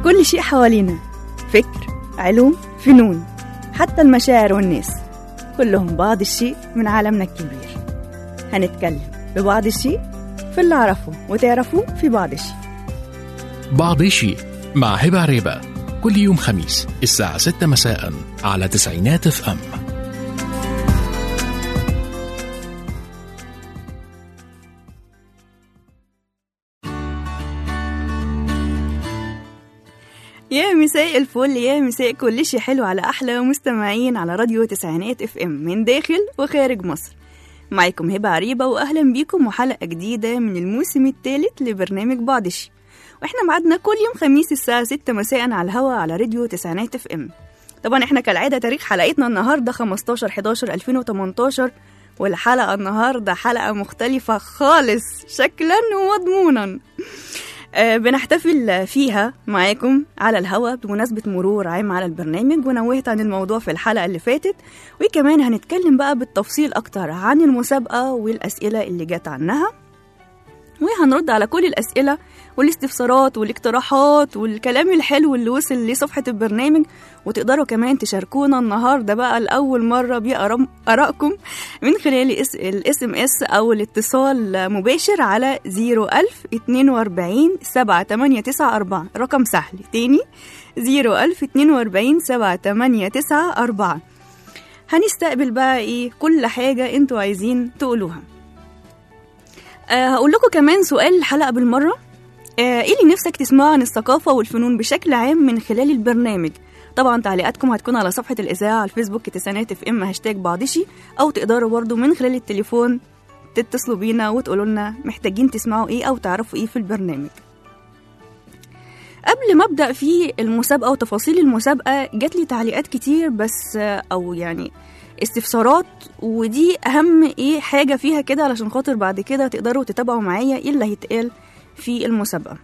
كل شيء حوالينا فكر علوم فنون حتى المشاعر والناس كلهم بعض الشيء من عالمنا الكبير هنتكلم ببعض الشيء في اللي أعرفه وتعرفوه في بعض الشيء بعض شيء مع هبة عريبة كل يوم خميس الساعة 6 مساء على تسعينات اف ام يا مساء الفل يا مساء كل شيء حلو على أحلى مستمعين على راديو تسعينات اف ام من داخل وخارج مصر معاكم هبة عريبة وأهلا بيكم وحلقة جديدة من الموسم الثالث لبرنامج بعض الشيء واحنا معادنا كل يوم خميس الساعة 6 مساء على الهوا على راديو تسعينات اف ام طبعا احنا كالعادة تاريخ حلقتنا النهاردة 15 11 2018 والحلقة النهاردة حلقة مختلفة خالص شكلا ومضمونا آه، بنحتفل فيها معاكم على الهوا بمناسبة مرور عام على البرنامج ونوهت عن الموضوع في الحلقة اللي فاتت وكمان هنتكلم بقى بالتفصيل أكتر عن المسابقة والأسئلة اللي جت عنها وهنرد على كل الأسئلة والاستفسارات والاقتراحات والكلام الحلو اللي وصل لصفحة البرنامج وتقدروا كمان تشاركونا النهاردة بقى لأول مرة بآرائكم من خلال الاس ام اس أو الاتصال مباشر على 01042 7894 رقم سهل تاني 01042 7894 هنستقبل بقى ايه كل حاجة انتوا عايزين تقولوها أه هقول لكم كمان سؤال الحلقة بالمرة أه ايه اللي نفسك تسمعه عن الثقافة والفنون بشكل عام من خلال البرنامج طبعا تعليقاتكم هتكون على صفحة الإذاعة على الفيسبوك تسعينات اف ام هاشتاج بعضشي أو تقدروا برضو من خلال التليفون تتصلوا بينا وتقولوا لنا محتاجين تسمعوا ايه أو تعرفوا ايه في البرنامج قبل ما ابدا في المسابقه وتفاصيل المسابقه جات لي تعليقات كتير بس او يعني استفسارات ودي اهم ايه حاجه فيها كده علشان خاطر بعد كده تقدروا تتابعوا معايا ايه اللي هيتقال في المسابقه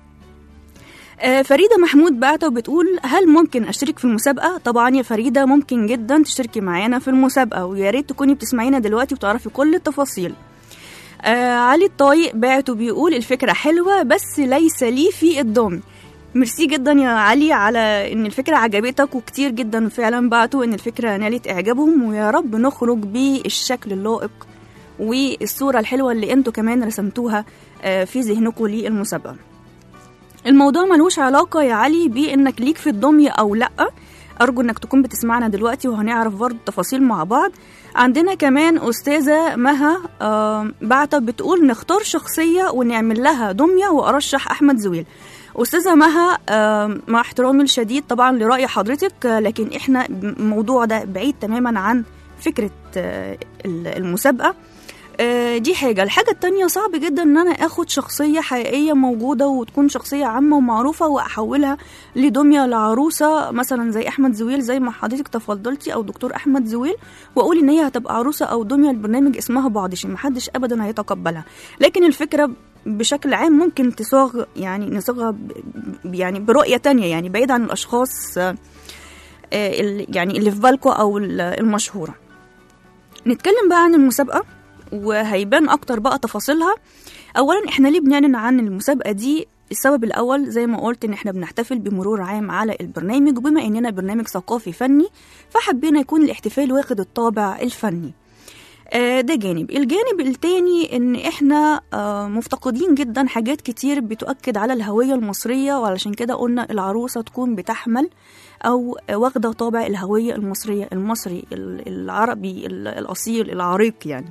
آه، فريدة محمود بعتة وبتقول هل ممكن أشترك في المسابقة؟ طبعا يا فريدة ممكن جدا تشتركي معانا في المسابقة ويا ريت تكوني بتسمعينا دلوقتي وتعرفي كل التفاصيل آه علي الطايق بعت وبيقول الفكرة حلوة بس ليس لي في الضم ميرسي جدا يا علي على ان الفكره عجبتك وكتير جدا فعلا بعتوا ان الفكره نالت اعجابهم ويا رب نخرج بالشكل اللائق والصوره الحلوه اللي انتوا كمان رسمتوها آه، في ذهنكم للمسابقه الموضوع ملوش علاقه يا علي بانك ليك في الدميه او لا ارجو انك تكون بتسمعنا دلوقتي وهنعرف برضه التفاصيل مع بعض عندنا كمان استاذه مها آه، بعتة بتقول نختار شخصيه ونعمل لها دميه وارشح احمد زويل استاذه مها آه، مع احترامي الشديد طبعا لراي حضرتك آه، لكن احنا الموضوع ده بعيد تماما عن فكره آه، المسابقه آه، دي حاجة الحاجة التانية صعب جدا ان انا اخد شخصية حقيقية موجودة وتكون شخصية عامة ومعروفة واحولها لدمية لعروسة مثلا زي احمد زويل زي ما حضرتك تفضلتي او دكتور احمد زويل واقول ان هي هتبقى عروسة او دمية البرنامج اسمها بعضشي محدش ابدا هيتقبلها لكن الفكرة بشكل عام ممكن تصاغ يعني نصاغها ب- ب- يعني برؤية تانية يعني بعيد عن الاشخاص آه، آه، ال- يعني اللي في بالكو او ال- المشهورة نتكلم بقى عن المسابقة وهيبان اكتر بقى تفاصيلها اولا احنا ليه بنعلن عن المسابقه دي السبب الاول زي ما قلت ان احنا بنحتفل بمرور عام على البرنامج وبما اننا برنامج ثقافي فني فحبينا يكون الاحتفال واخد الطابع الفني آه، ده جانب الجانب التاني ان احنا آه، مفتقدين جدا حاجات كتير بتؤكد على الهوية المصرية وعلشان كده قلنا العروسة تكون بتحمل او واخدة طابع الهوية المصرية المصري ال- العربي ال- الاصيل العريق يعني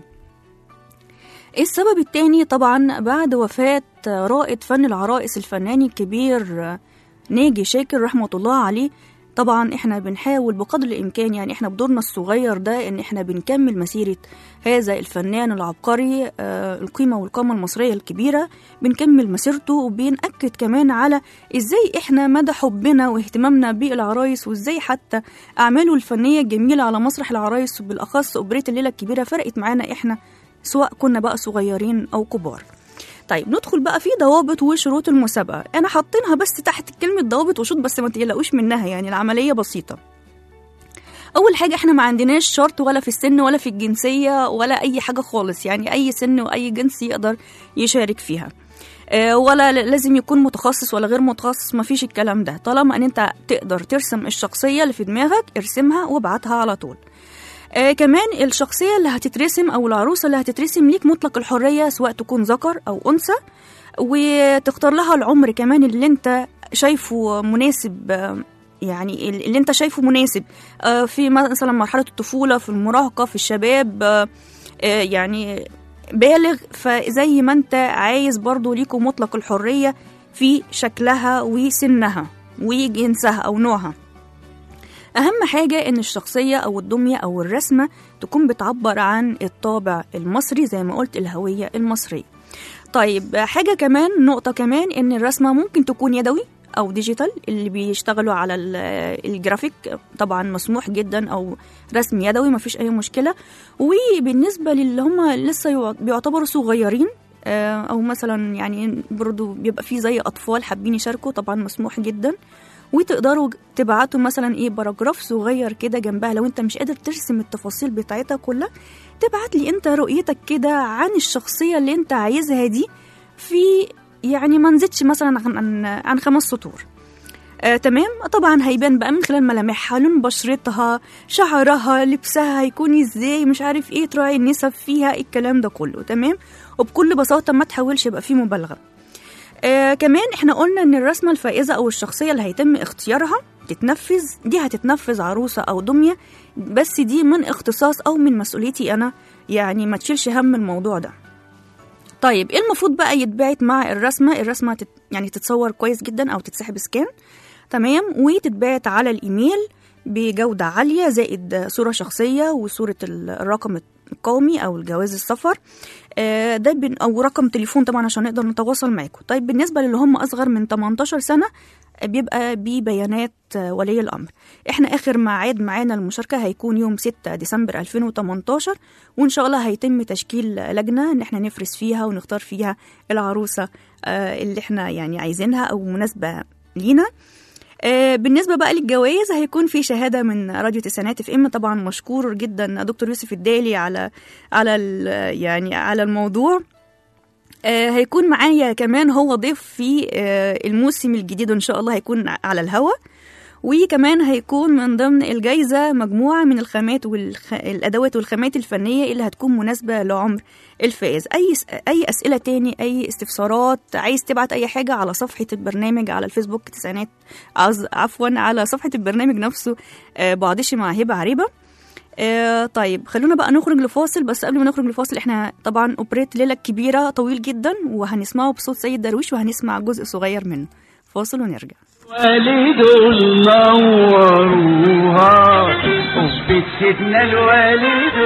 السبب التاني طبعا بعد وفاة رائد فن العرائس الفنان الكبير ناجي شاكر رحمة الله عليه طبعا احنا بنحاول بقدر الامكان يعني احنا بدورنا الصغير ده ان احنا بنكمل مسيرة هذا الفنان العبقري آه، القيمة والقامة المصرية الكبيرة بنكمل مسيرته وبنأكد كمان على ازاي احنا مدى حبنا واهتمامنا بالعرايس وازاي حتى اعماله الفنية الجميلة على مسرح العرايس وبالاخص اوبريت الليلة الكبيرة فرقت معانا احنا سواء كنا بقى صغيرين او كبار طيب ندخل بقى في ضوابط وشروط المسابقة أنا حاطينها بس تحت كلمة ضوابط وشروط بس ما تقلقوش منها يعني العملية بسيطة أول حاجة إحنا ما عندناش شرط ولا في السن ولا في الجنسية ولا أي حاجة خالص يعني أي سن وأي جنس يقدر يشارك فيها آه، ولا ل- لازم يكون متخصص ولا غير متخصص مفيش الكلام ده طالما ان انت تقدر ترسم الشخصيه اللي في دماغك ارسمها وابعتها على طول آه كمان الشخصية اللي هتترسم أو العروسة اللي هتترسم ليك مطلق الحرية سواء تكون ذكر أو أنثى وتختار لها العمر كمان اللي انت شايفه مناسب آه، يعني ال- اللي انت شايفه مناسب آه، في مثلا مرحلة الطفولة في المراهقة في الشباب آه، آه، يعني بالغ فزي ما انت عايز برضو ليكوا مطلق الحرية في شكلها وسنها وجنسها أو نوعها أهم حاجة إن الشخصية أو الدمية أو الرسمة تكون بتعبر عن الطابع المصري زي ما قلت الهوية المصرية طيب حاجة كمان نقطة كمان إن الرسمة ممكن تكون يدوي أو ديجيتال اللي بيشتغلوا على ال- الجرافيك طبعا مسموح جدا أو رسم يدوي مفيش أي مشكلة وبالنسبة للي هم لسه يع- بيعتبروا صغيرين آه، أو مثلا يعني برضو بيبقى في زي أطفال حابين يشاركوا طبعا مسموح جدا وتقدروا تبعتوا مثلا ايه باراجراف صغير كده جنبها لو انت مش قادر ترسم التفاصيل بتاعتها كلها تبعت لي انت رؤيتك كده عن الشخصية اللي انت عايزها دي في يعني ما نزيدش مثلا عن عن, عن خمس سطور آه تمام طبعا هيبان بقى من خلال ملامحها لون بشرتها شعرها لبسها هيكون ازاي مش عارف ايه تراعي النسب فيها الكلام ده كله تمام وبكل بساطة ما تحاولش يبقى فيه مبالغة آه كمان احنا قلنا ان الرسمة الفائزة او الشخصية اللي هيتم اختيارها تتنفذ دي هتتنفذ عروسة او دمية بس دي من اختصاص او من مسؤوليتي انا يعني ما تشيلش هم الموضوع ده طيب ايه المفروض بقى يتبعت مع الرسمة الرسمة تت يعني تتصور كويس جدا او تتسحب سكان تمام وتتبعت على الايميل بجودة عالية زائد صورة شخصية وصورة الرقم القومي او الجواز السفر آه، ده بن او رقم تليفون طبعا عشان نقدر نتواصل معاكم طيب بالنسبه للي هم اصغر من 18 سنه آه، بيبقى ببيانات آه، ولي الامر احنا اخر ميعاد معانا المشاركه هيكون يوم 6 ديسمبر 2018 وان شاء الله هيتم تشكيل لجنه ان احنا نفرز فيها ونختار فيها العروسه آه، اللي احنا يعني عايزينها او مناسبه لينا آه، بالنسبة بقى للجوائز هيكون في شهادة من راديو تسعينات اف ام طبعا مشكور جدا دكتور يوسف الدالي على على ال- يعني على الموضوع آه، هيكون معايا كمان هو ضيف في آه، الموسم الجديد ان شاء الله هيكون على الهوا وكمان هيكون من ضمن الجايزة مجموعة من الخامات والأدوات والخامات الفنية اللي هتكون مناسبة لعمر الفائز أي س- أي أسئلة تاني أي استفسارات عايز تبعت أي حاجة على صفحة البرنامج على الفيسبوك تسعينات عز- عفوا على صفحة البرنامج نفسه آه، بعضشي مع هبة عريبة آه طيب خلونا بقى نخرج لفاصل بس قبل ما نخرج لفاصل احنا طبعا اوبريت ليلة كبيرة طويل جدا وهنسمعه بصوت سيد درويش وهنسمع جزء صغير منه فاصل ونرجع والد نوروها وبيت سيدنا الوالد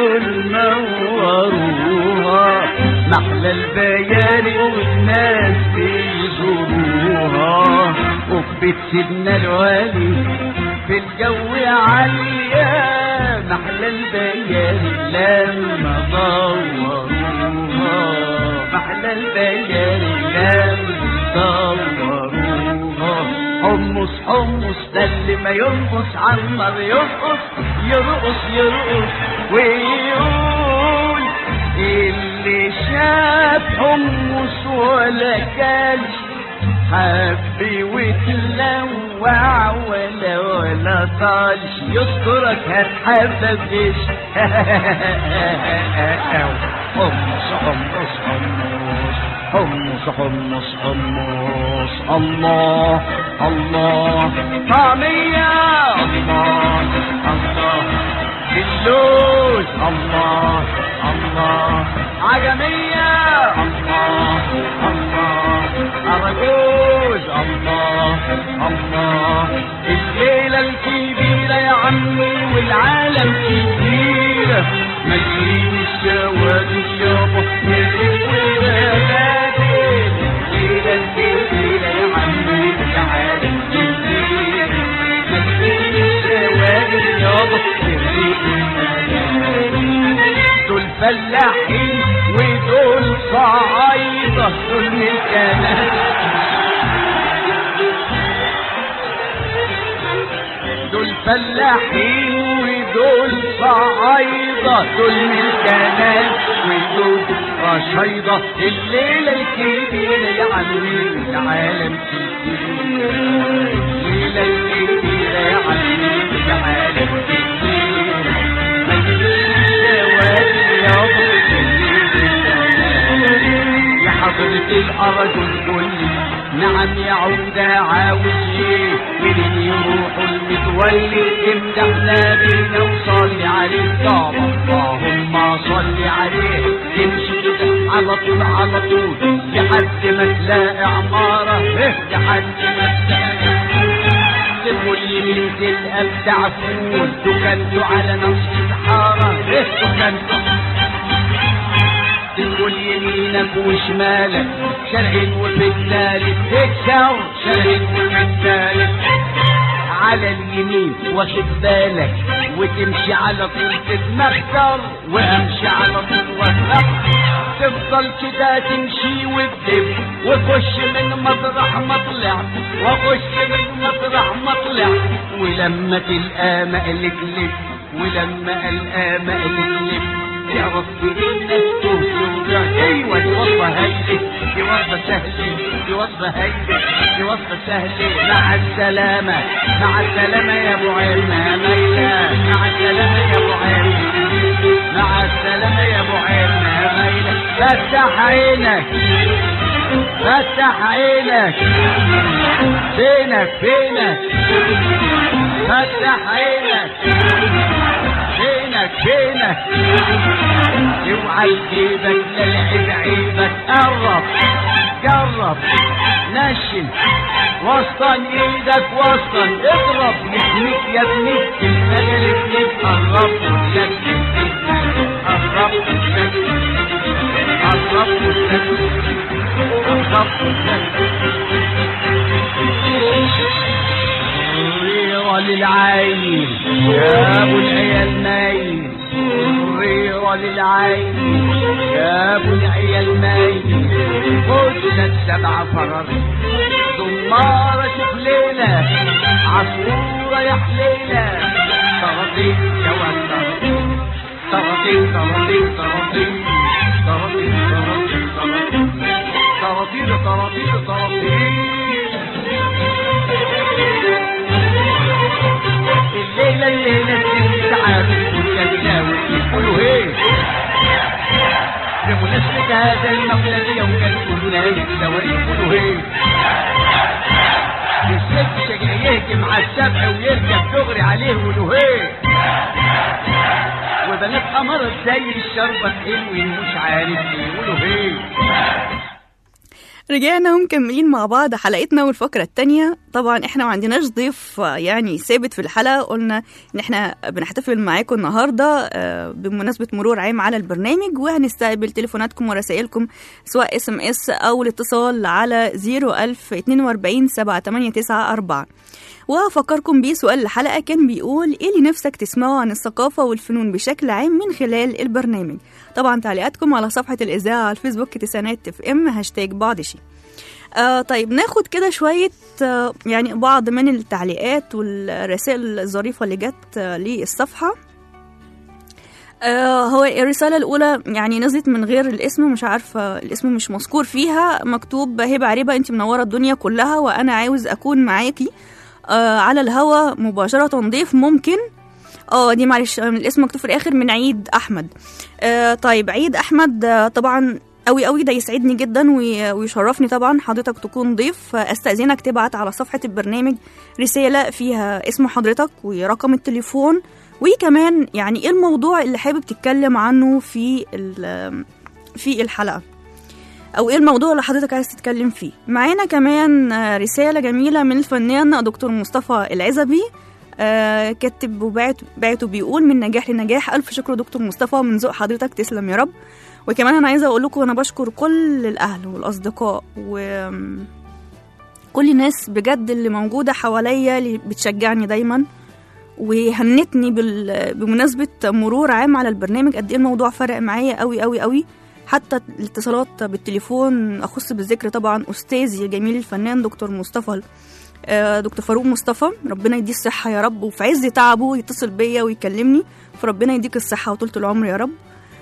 نوروها محلى البياري والناس بيزوروها وبيت سيدنا الوالد في الجو عالية محلى البياري لما دوروها محلى البياري لما دوروها حمص حمص ده اللي ما يرقص عمر يرقص يرقص يرقص ويقول اللي شاف حمص ولا كلش حبي وتلوع ولا ولا طالش يذكرك هتحبب ليش حمص حمص حمص حمص حمص حمص الله الله طعمية الله الله اللوز الله الله عجمية الله الله أرجوز الله الله الليلة الكبيرة يا عمي والعالم كبيرة مجرين الشوارع يابا نزل والبلاد الليلة الكبيرة يا عمي والعالم كبيرة مجرين الشوارع يابا نزل والبلاد دول فلاحين ودول صعايدة دول من الكنات دول فلاحين ودول صعايدة دول ملكانات ودول رشايدة الليلة الكبيرة يا عمي العالم كبير الليلة الكبيرة يا عمي العالم كبير يا حضرة الأرجل كلي نعم يا عمدة عاوز ايه منين يروح المتولي امدحنا بينا وصلي عليه طاب اللهم صلي عليه تمشي كده على طول على طول لحد ما تلاقي عمارة إيه لحد ما تلاقي كل يمين تلقى بتاع فول دكانته على نفس الحارة إيه دكانته تقول يمينك وشمالك شرق وفي الثالث تكسر شرق وفي الثالث على اليمين واخد بالك وتمشي على طول تتمخسر وامشي على طول واتمخسر تفضل كده تمشي وتدب وخش من مطرح ما طلعت واخش من مطرح ما طلعت ولما تلقى مقلك لك ولما القى مقلك لك تعرف بإنك تهجر ايوه دي وصفة هايلة دي وصفة سهلة دي وصفة هايلة دي وصفة سهلة مع السلامة مع السلامة يا ابو عيرنا ميلة مع السلامة يا ابو عيرنا مع السلامة يا ابو عيرنا ميلة فتح عينك فتح عينك فينك فينك فتح عينك فينك فينك اوعى يجيبك للعب عيبك قرب جرب نشن وسطن ايدك وسطن اضرب يحميك يا ابني المجال ابنك قرب وشكل قرب وشكل قرب وشكل قرب صغيرة للعين يا ابو العيال نايم صغيرة للعين يا ابو العيال نايم خد لك سبع فراري دمارة شوف ليلة عصفورة يا حليلة طراطيل يا ولد طراطيل طراطيل طراطيل طراطيل طراطيل طراطيل طراطيل طراطيل طراطيل الليلة الليلة ست ساعات والجميلة والكل ايه بمناسبة هذا المولد يوم كان كلنا يتساوي يقولوا ايه الست شجع يهجم على السبع ويركب دغري عليه ويقولوا ايه وبنات قمرت زي الشربة حلوين مش عارف يقولوا ايه رجعنا ومكملين مع بعض حلقتنا والفقرة التانية طبعا احنا ما عندناش ضيف آه، يعني ثابت في الحلقة قلنا ان احنا بنحتفل معاكم النهاردة آه، بمناسبة مرور عام على البرنامج وهنستقبل تليفوناتكم ورسائلكم سواء اس ام اس او الاتصال على 01042 7894 وافكركم بيه سؤال الحلقة كان بيقول ايه اللي نفسك تسمعه عن الثقافة والفنون بشكل عام من خلال البرنامج طبعا تعليقاتكم على صفحة الإذاعة على الفيسبوك تسعينات اف ام هاشتاج بعض شيء آه طيب ناخد كده شوية آه يعني بعض من التعليقات والرسائل الظريفة اللي جت آه للصفحة آه هو الرسالة الأولى يعني نزلت من غير الاسم مش عارفة الاسم مش مذكور فيها مكتوب هبة عريبة انت منورة الدنيا كلها وأنا عاوز أكون معاكي آه على الهوا مباشرة ضيف ممكن اه دي معلش آه، الاسم مكتوب في الآخر من عيد أحمد آه طيب عيد أحمد آه طبعا قوي قوي ده يسعدني جدا وي- ويشرفني طبعا حضرتك تكون ضيف استاذنك تبعت على صفحه البرنامج رساله فيها اسم حضرتك ورقم التليفون وكمان يعني ايه الموضوع اللي حابب تتكلم عنه في ال- في الحلقه او ايه الموضوع اللي حضرتك عايز تتكلم فيه معانا كمان آه، رساله جميله من الفنان دكتور مصطفى العزبي آه، كاتب وبعت بعته بيقول من نجاح لنجاح الف شكر دكتور مصطفى من ذوق حضرتك تسلم يا رب وكمان انا عايزه اقول لكم انا بشكر كل الاهل والاصدقاء و كل الناس بجد اللي موجوده حواليا اللي بتشجعني دايما وهنتني بال... بمناسبه مرور عام على البرنامج قد ايه الموضوع فرق معايا قوي قوي قوي حتى الاتصالات بالتليفون اخص بالذكر طبعا استاذي الجميل الفنان دكتور مصطفى آه، دكتور فاروق مصطفى ربنا يديه الصحه يا رب وفي عز تعبه يتصل بيا ويكلمني فربنا يديك الصحه وطولة العمر يا رب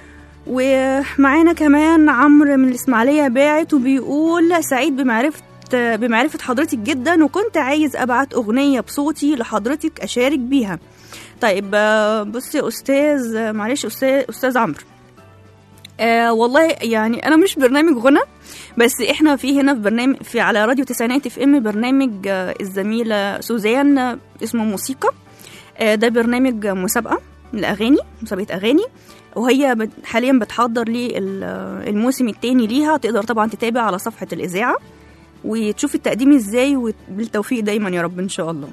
ومعانا كمان عمرو من الإسماعيلية باعت وبيقول سعيد بمعرفة بمعرفة حضرتك جدا وكنت عايز أبعت أغنية بصوتي لحضرتك أشارك بيها طيب آه، بصي يا أستاذ آه، معلش أستاذ أستاذ عمرو آه والله يعني أنا مش برنامج غنى بس احنا في هنا في برنامج في على راديو تسعينات اف ام برنامج آه، الزميلة سوزان آه، اسمه موسيقى آه، ده برنامج مسابقة لأغاني مسابقة أغاني وهي بت- حاليا بتحضر للموسم التاني ليها تقدر طبعا تتابع على صفحة الإذاعة وتشوف التقديم ازاي وبالتوفيق دايما يا رب ان شاء الله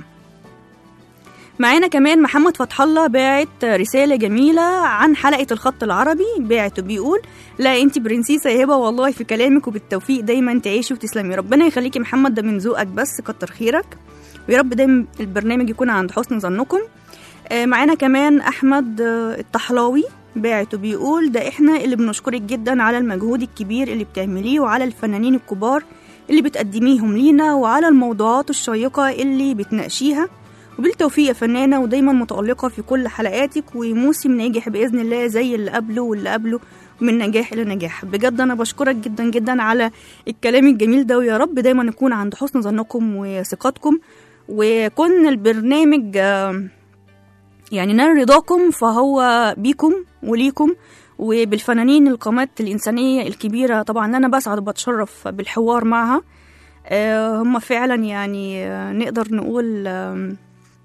معانا كمان محمد فتح الله باعت رسالة جميلة عن حلقة الخط العربي باعت وبيقول لا انت برنسيسة يا هبة والله في كلامك وبالتوفيق دايما تعيشي وتسلمي ربنا يخليكي محمد ده من ذوقك بس كتر خيرك ويا رب دايما البرنامج يكون عند حسن ظنكم آه، معانا كمان احمد آه، الطحلاوي باعت وبيقول ده احنا اللي بنشكرك جدا على المجهود الكبير اللي بتعمليه وعلى الفنانين الكبار اللي بتقدميهم لينا وعلى الموضوعات الشيقة اللي بتناقشيها وبالتوفيق يا فنانة ودايما متألقة في كل حلقاتك وموسم ناجح بإذن الله زي اللي قبله واللي قبله من نجاح إلى نجاح بجد أنا بشكرك جدا جدا على الكلام الجميل ده ويا رب دايما نكون عند حسن ظنكم وثقتكم وكون البرنامج آه، يعني نال رضاكم فهو بيكم وليكم وبالفنانين القامات الإنسانية الكبيرة طبعا أنا بسعد وبتشرف بالحوار معها آه، هم فعلا يعني آه، نقدر نقول آم،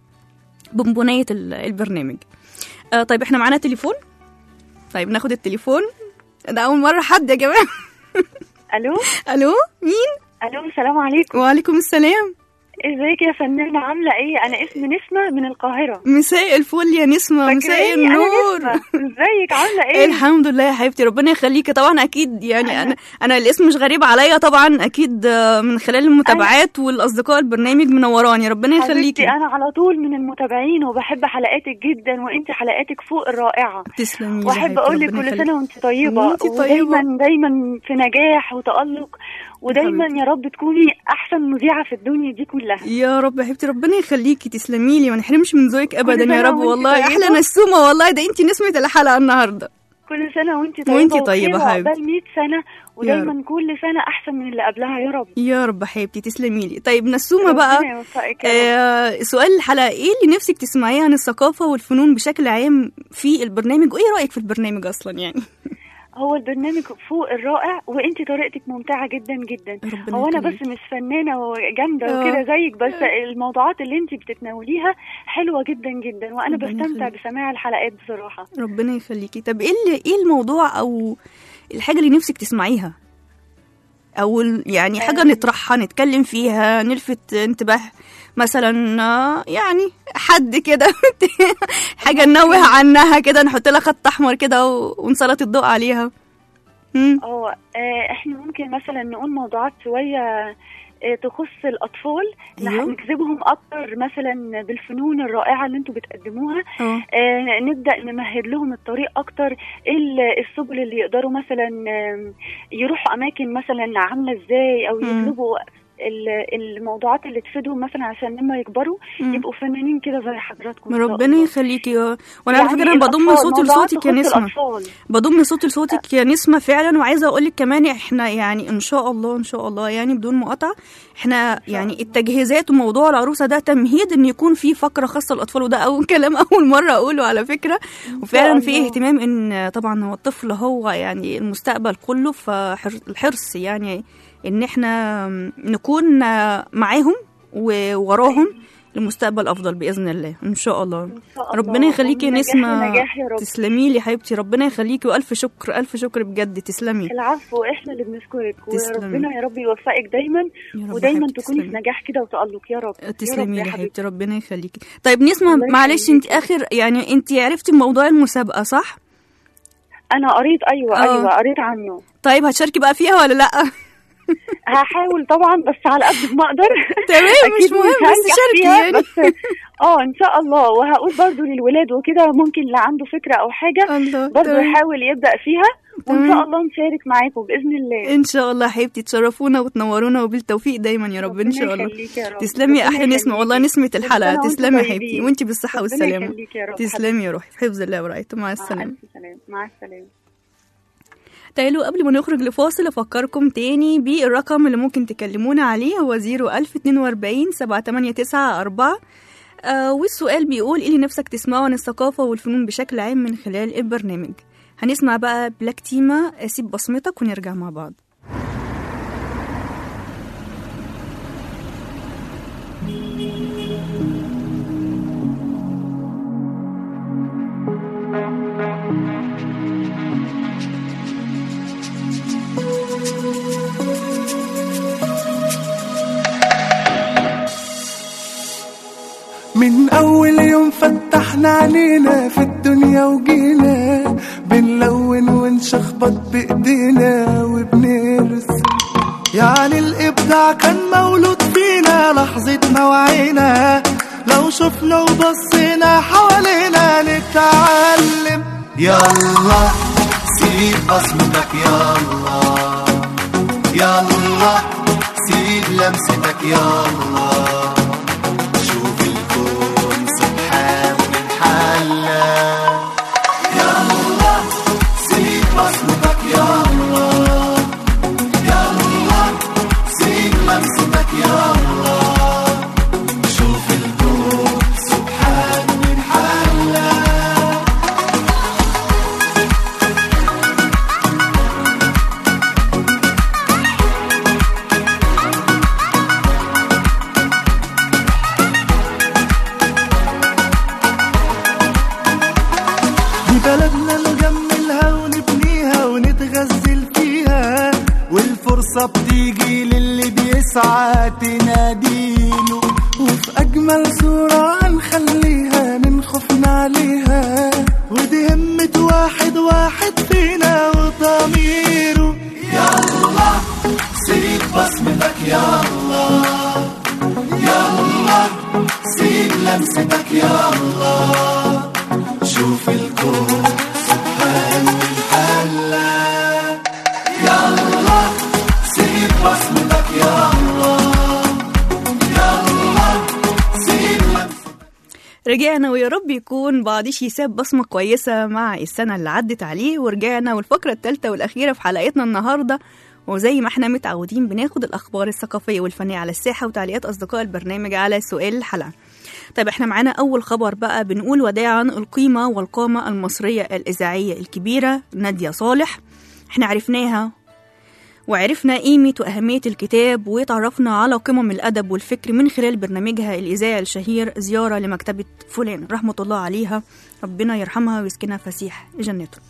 بونبونية ال- البرنامج آه، طيب احنا معانا تليفون طيب ناخد التليفون ده أول مرة حد يا جماعة الو ألو مين؟ الو السلام عليكم وعليكم السلام ازيك يا فنانه عامله ايه انا اسمي نسمه من القاهره مساء الفل يا نسمة مساء فاكراني؟ أنا النور نسمة. ازيك عامله ايه الحمد لله يا حبيبتي ربنا يخليكي طبعا اكيد يعني انا انا الاسم مش غريب عليا طبعا اكيد آه، من خلال المتابعات والاصدقاء البرنامج منوراني ربنا يخليكي حبيبتي انا على طول من المتابعين وبحب حلقاتك جدا وانت حلقاتك فوق الرائعه تسلمي يا واحب حبيبتي، اقول لك ربنا كل يخليكي. سنه وانت طيبه وانت طيبة. ودايما دايما في نجاح وتالق ودايما حبيبتي. يا رب تكوني احسن مذيعه في الدنيا دي كلها يا رب يا حبيبتي ربنا يخليكي تسلمي لي ما نحرمش من ذوقك ابدا سنة يا رب وانت والله طيبة. احلى نسومه والله ده انت نسمه الحلقه النهارده كل سنه وانت طيبه وانت وخير طيبة حبيبتي. وعقبال 100 سنه ودايما كل سنه احسن من اللي قبلها يا رب يا رب حبيبتي تسلمي لي طيب نسومه بقى ربنا يوفقك يا رب. آه سؤال الحلقه ايه اللي نفسك تسمعيه عن الثقافه والفنون بشكل عام في البرنامج وايه رايك في البرنامج اصلا يعني هو البرنامج فوق الرائع وانت طريقتك ممتعه جدا جدا ربنا هو انا يخليكي. بس مش فنانه وجامده آه. وكده زيك بس الموضوعات اللي انت بتتناوليها حلوه جدا جدا وانا ربنا بستمتع يخليك. بسماع الحلقات بصراحه ربنا يخليكي طب ايه اللي ايه الموضوع او الحاجه اللي نفسك تسمعيها او ال- يعني حاجه نطرحها نتكلم فيها نلفت انتباه مثلا آه، يعني حد كده حاجه ننوه عنها كده نحط لها خط احمر كده و- ونسلط الضوء عليها مم. اه آه، احنا ممكن مثلا نقول موضوعات شويه آه، تخص الاطفال نح- أيوه. نجذبهم اكتر مثلا بالفنون الرائعه اللي انتوا بتقدموها اه آه، نبدا نمهد لهم الطريق اكتر ايه ال- السبل اللي يقدروا مثلا آم، يروحوا اماكن مثلا عامله ازاي او مم. يطلبوا ال- الموضوعات اللي تفيدهم مثلا عشان لما يكبروا مم. يبقوا فنانين كده زي حضراتكم إن شاء ربنا الله. ييخليكي آه. وانا على يعني فكره انا بضم الأطفال، صوتي موضوعات لصوتك يا تخص نسمه الأطفال. بضم صوتي لصوتك يا نسمة فعلا وعايزة اقول لك كمان احنا يعني ان شاء الله ان شاء الله يعني بدون مقاطعة احنا يعني التجهيزات وموضوع العروسة ده تمهيد ان يكون في فقرة خاصة للاطفال وده اول كلام اول مرة اقوله على فكرة وفعلا في الله. اهتمام ان طبعا هو الطفل هو يعني المستقبل كله فالحرص يعني ان احنا نكون معاهم ووراهم لمستقبل افضل باذن الله ان شاء الله إن شاء الله. ربنا يخليكي يا ومن نجاح نسمة لنجاح يا رب تسلمي لي حبيبتي ربنا يخليكي والف شكر الف شكر بجد تسلمي العفو احنا اللي بنشكرك تسلمي. وربنا يا رب يوفقك دايما يا رب ودايما حبيبتي تكوني في تسلمي. نجاح كده وتألق يا رب يا رب تسلمي يا لي حبيبتي حبيبتي ربنا يخليكي طيب نسمة الله معلش انت يخليكي. اخر يعني انت عرفتي موضوع المسابقة صح انا قريت ايوه آه. ايوه قريت عنه طيب هتشاركي بقى فيها ولا لا هحاول طبعا بس على قد ما اقدر تمام مش أكيد مهم بس هنجح شاركي فيها، يعني بس اه ان شاء الله وهقول برضو للولاد وكده ممكن اللي عنده فكره او حاجه الله برضو تمام. يحاول يبدا فيها وان تمام. شاء الله نشارك معاكم باذن الله ان شاء الله حبيبتي تشرفونا وتنورونا وبالتوفيق دايما يا رب ان شاء الله يخليك يا رب. تسلمي يا ربنا احلى نسمه يخليكي. والله نسمه كل الحلقه سنة وانتم تسلمي يا طيبين. حبيبتي وانتي بالصحه ربنا والسلامه يخليك يا رب تسلمي يا روحي في حفظ الله ورعايته مع مع السلامه الف سلامه مع السلامه تعالوا قبل ما نخرج لفاصل افكركم تاني بالرقم اللي ممكن تكلمونا عليه هو 01042 7894 آه والسؤال بيقول ايه اللي نفسك تسمعه عن الثقافة والفنون بشكل عام من خلال البرنامج هنسمع بقى بلاك تيما سيب بصمتك ونرجع مع بعض من أول يوم فتحنا علينا في الدنيا وجينا بنلون ونشخبط بإيدينا وبنرسم يعني الإبداع كان مولود فينا لحظة ما وعينا لو شفنا وبصينا حوالينا نتعلم يلا سيب بصمتك يلا يلا سيب لمستك يلا شوف الكون سبحان من حلا يلا سيب بصمتك يلا يلا سيب لمستك يلا شوف الكون سبحان من حلا دي بلدنا نجملها ونبنيها ونتغزل فيها والفرصة بتيجي للي بيسعى تناديله وفي أجمل صورة هنخليها من خوفنا عليها ودي همة واحد واحد فينا وضميره يلا سيب بصمتك يلا يلا سيب لمستك يلا شوف الكون سبحان من حلا يلا سيب بصمتك يلا يلا سيب لمستك رجعنا ويا رب يكون بعضيش يساب بصمة كويسة مع السنة اللي عدت عليه ورجعنا والفقرة الثالثة والأخيرة في حلقتنا النهاردة وزي ما احنا متعودين بناخد الأخبار الثقافية والفنية على الساحة وتعليقات أصدقاء البرنامج على سؤال الحلقة طيب احنا معانا أول خبر بقى بنقول وداعا القيمة والقامة المصرية الإذاعية الكبيرة نادية صالح احنا عرفناها وعرفنا قيمة وأهمية الكتاب وتعرفنا على قمم الأدب والفكر من خلال برنامجها الإذاعي الشهير زيارة لمكتبة فلان رحمة الله عليها ربنا يرحمها ويسكنها فسيح جنته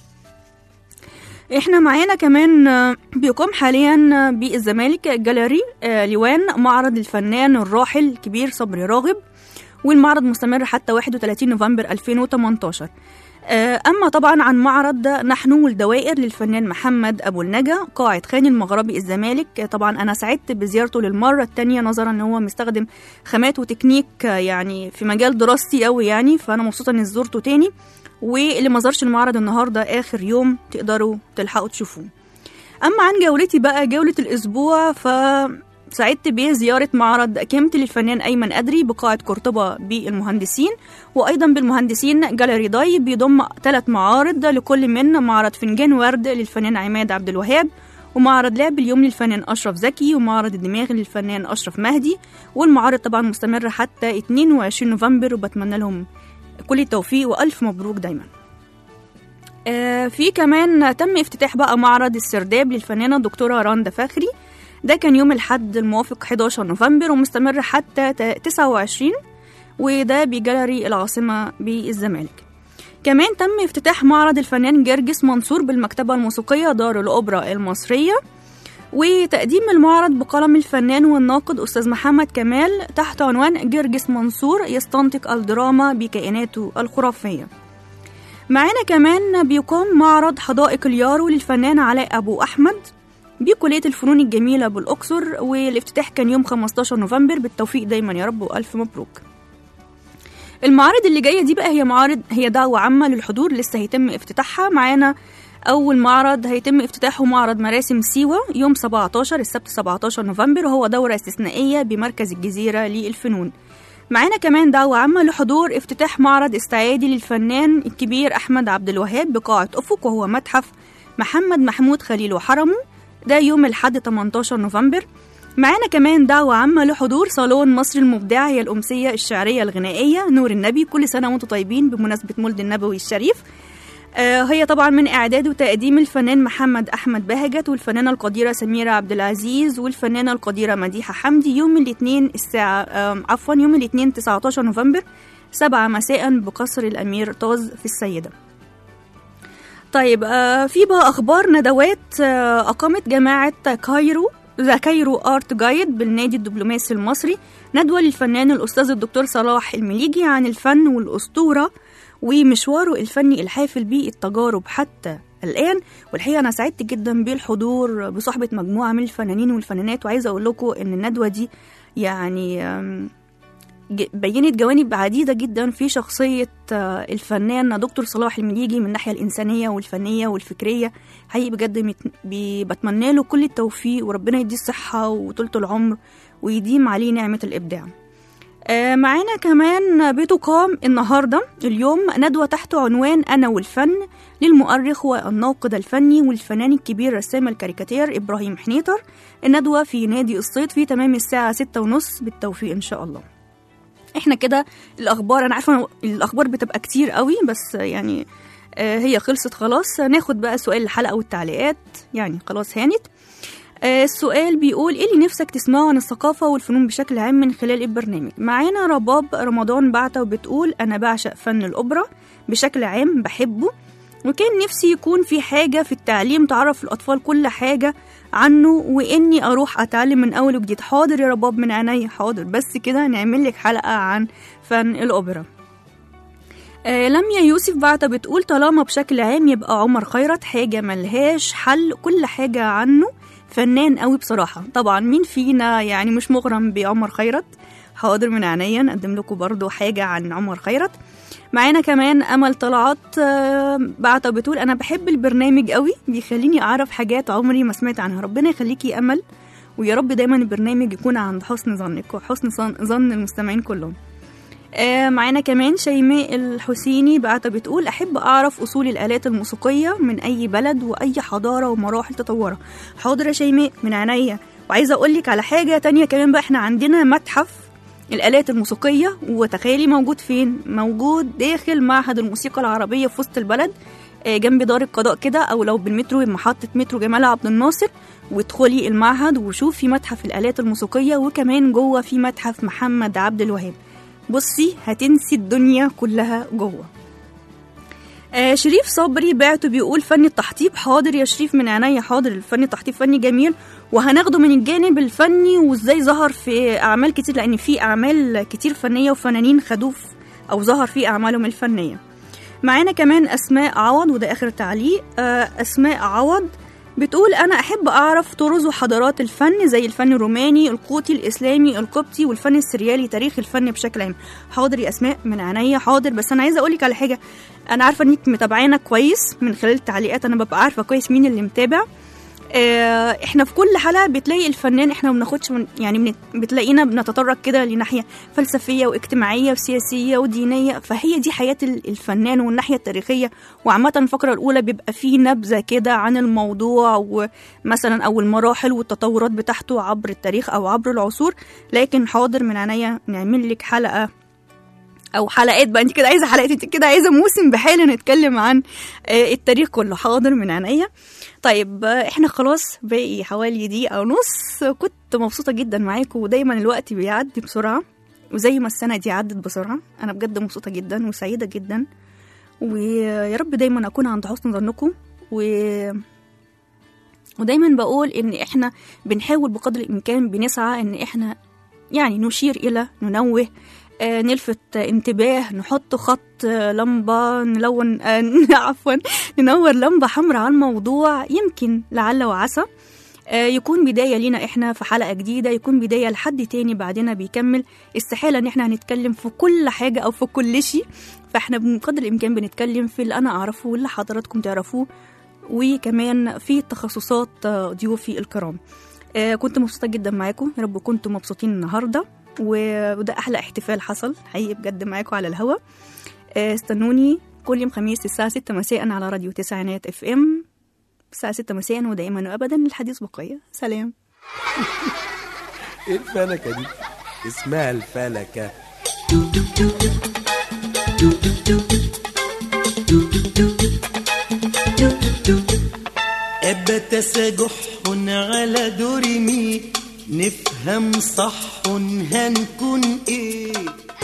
احنا معانا كمان آه، بيقام حاليا آه، بالزمالك جاليري آه، لوان معرض الفنان الراحل الكبير صبري راغب والمعرض مستمر حتى 31 نوفمبر 2018 آه، أما طبعا عن معرض نحن والدوائر للفنان محمد أبو النجا قاعة خان المغربي الزمالك آه، طبعا أنا سعدت بزيارته للمرة التانية نظرا أن هو مستخدم خامات وتكنيك آه، يعني في مجال دراستي قوي يعني فأنا مبسوطة إني زرته تاني واللي ما زارش المعرض النهاردة آخر يوم تقدروا تلحقوا تشوفوه أما عن جولتي بقى جولة الأسبوع ف سعدت بزيارة معرض كيمت للفنان أيمن أدري بقاعة قرطبة بالمهندسين وأيضا بالمهندسين جاليري داي بيضم ثلاث معارض لكل من معرض فنجان ورد للفنان عماد عبد الوهاب ومعرض لعب اليوم للفنان أشرف زكي ومعرض الدماغ للفنان أشرف مهدي والمعارض طبعا مستمرة حتى 22 نوفمبر وبتمنى لهم كل التوفيق وألف مبروك دايما آه، في كمان تم افتتاح بقى معرض السرداب للفنانة الدكتورة راندا فخري ده كان يوم الحد الموافق 11 نوفمبر ومستمر حتى تا- 29 وده بجاليري العاصمة بالزمالك كمان تم افتتاح معرض الفنان جرجس منصور بالمكتبة الموسيقية دار الأوبرا المصرية وتقديم المعرض بقلم الفنان والناقد أستاذ محمد كمال تحت عنوان جرجس منصور يستنطق الدراما بكائناته الخرافية معانا كمان بيقام معرض حدائق اليارو للفنان علاء أبو أحمد بكلية الفنون الجميلة بالأقصر والافتتاح كان يوم 15 نوفمبر بالتوفيق دايما يا رب وألف مبروك المعارض اللي جاية دي بقى هي معارض هي دعوة عامة للحضور لسه هيتم افتتاحها معانا أول معرض هيتم افتتاحه معرض مراسم سيوة يوم 17 السبت 17 نوفمبر وهو دورة استثنائية بمركز الجزيرة للفنون معانا كمان دعوة عامة لحضور افتتاح معرض استعادي للفنان الكبير أحمد عبد الوهاب بقاعة أفق وهو متحف محمد محمود خليل وحرمه ده يوم الحد 18 نوفمبر معانا كمان دعوة عامة لحضور صالون مصر المبدعة هي الأمسية الشعرية الغنائية نور النبي كل سنة وانتم طيبين بمناسبة مولد النبوي الشريف آه، هي طبعا من إعداد وتقديم الفنان محمد أحمد بهجت والفنانة القديرة سميرة عبد العزيز والفنانة القديرة مديحة حمدي يوم الاثنين الساعة آم، عفوا يوم الاثنين 19 نوفمبر سبعة مساء بقصر الأمير طاز في السيدة طيب آه، في بقى أخبار ندوات آه، أقامت جماعة كايرو ذا كايرو ارت جايد بالنادي الدبلوماسي المصري ندوة للفنان الأستاذ الدكتور صلاح المليجي عن الفن والأسطورة ومشواره الفني الحافل بالتجارب حتى الآن والحقيقة أنا سعدت جدا بالحضور بصحبة مجموعة من الفنانين والفنانات وعايزة أقول لكم إن الندوة دي يعني آم، ج- بينت جوانب عديدة جدا في شخصية آه، الفنان دكتور صلاح المليجي من الناحية الإنسانية والفنية والفكرية حقيقي بجد مت- بي- بتمنى له كل التوفيق وربنا يديه الصحة وطولة العمر ويديم عليه نعمة الإبداع آه، معانا كمان بتقام النهاردة اليوم ندوة تحت عنوان أنا والفن للمؤرخ والناقد الفني والفنان الكبير رسام الكاريكاتير إبراهيم حنيطر الندوة في نادي الصيد في تمام الساعة ستة ونص بالتوفيق إن شاء الله احنا كده الأخبار أنا عارفة الأخبار بتبقى كتير قوي بس يعني آه، هي خلصت خلاص ناخد بقى سؤال الحلقة والتعليقات يعني خلاص هانت آه، السؤال بيقول ايه اللي نفسك تسمعه عن الثقافة والفنون بشكل عام من خلال البرنامج معانا رباب رمضان بعتة وبتقول أنا بعشق فن الأوبرا بشكل عام بحبه وكان نفسي يكون في حاجة في التعليم تعرف الأطفال كل حاجة عنه وإني أروح أتعلم من أول وجديد حاضر يا رباب من عينيا حاضر بس كده نعمل لك حلقة عن فن الأوبرا آه لميا يوسف بعتة بتقول طالما بشكل عام يبقى عمر خيرت حاجة ملهاش حل كل حاجة عنه فنان قوي بصراحة طبعا مين فينا يعني مش مغرم بعمر خيرت حاضر من عينيا نقدم لكم برضو حاجة عن عمر خيرت معانا كمان أمل طلعت آه، بعتة بتقول أنا بحب البرنامج قوي بيخليني أعرف حاجات عمري ما سمعت عنها ربنا يخليكي يا أمل ويا رب دايما البرنامج يكون عند حسن ظنك وحسن ظن- ظن المستمعين كلهم آه، معانا كمان شيماء الحسيني بعتة بتقول أحب أعرف أصول الآلات الموسيقية من أي بلد وأي حضارة ومراحل تطورها حاضر يا شيماء من عينيا وعايزة أقولك على حاجة تانية كمان بقى إحنا عندنا متحف الآلات الموسيقية وتخيلي موجود فين موجود داخل معهد الموسيقى العربية في وسط البلد آه، جنب دار القضاء كده أو لو بالمترو محطة مترو جمال عبد الناصر وادخلي المعهد وشوفي متحف الآلات الموسيقية وكمان جوه في متحف محمد عبد الوهاب بصي هتنسي الدنيا كلها جوه آه شريف صبري بعته بيقول فن التحطيب حاضر يا شريف من عينيا حاضر الفن التحطيب فني جميل وهناخده من الجانب الفني وازاي ظهر في اعمال كتير لان في اعمال كتير فنيه وفنانين خدوه في- او ظهر في اعمالهم الفنيه معانا كمان اسماء عوض وده اخر تعليق آه اسماء عوض بتقول أنا أحب أعرف طرز وحضارات الفن زي الفن الروماني القوطي الإسلامي القبطي والفن السريالي تاريخ الفن بشكل عام حاضر يا أسماء من عينيا حاضر بس أنا عايزة أقولك على حاجة أنا عارفة إنك متابعانا كويس من خلال التعليقات أنا ببقى عارفة كويس مين اللي متابع آه، احنا في كل حلقه بتلاقي الفنان احنا ما بناخدش من يعني بنت- بتلاقينا بنتطرق كده لناحيه فلسفيه واجتماعيه وسياسيه ودينيه فهي دي حياه ال- الفنان والناحيه التاريخيه وعامه الفقره الاولى بيبقى فيه نبذه كده عن الموضوع ومثلا او المراحل والتطورات بتاعته عبر التاريخ او عبر العصور لكن حاضر من عينيا نعمل لك حلقه او حلقات بقى انت كده عايزه حلقات انت كده عايزه موسم بحاله نتكلم عن آه، التاريخ كله حاضر من عينيا طيب آه، احنا خلاص باقي حوالي دقيقه ونص كنت مبسوطه جدا معاكم ودايما الوقت بيعدي بسرعه وزي ما السنه دي عدت بسرعه انا بجد مبسوطه جدا وسعيده جدا ويا رب دايما اكون عند حسن ظنكم و ودايما بقول ان احنا بنحاول بقدر الامكان بنسعى ان احنا يعني نشير الى ننوه آه، نلفت انتباه نحط خط آه، لمبة نلون آه، عفوا ننور لمبة حمراء على الموضوع يمكن لعل وعسى آه، يكون بداية لينا احنا في حلقة جديدة يكون بداية لحد تاني بعدنا بيكمل استحالة ان احنا هنتكلم في كل حاجة او في كل شيء فاحنا بقدر الامكان بنتكلم في اللي انا اعرفه واللي حضراتكم تعرفوه وكمان في تخصصات آه، ضيوفي الكرام آه، كنت مبسوطة جدا معاكم يا رب كنتم مبسوطين النهاردة و- وده أحلى احتفال حصل حقيقي بجد معاكم على الهوا آه، استنوني كل يوم خميس الساعة 6 مساء على راديو تسعينات اف ام الساعة 6 مساء ودائما وأبدا الحديث بقية سلام ايه الفلكة دي اسمها الفلكة أبت تسجح على دور مي نفهم صح هنكون ايه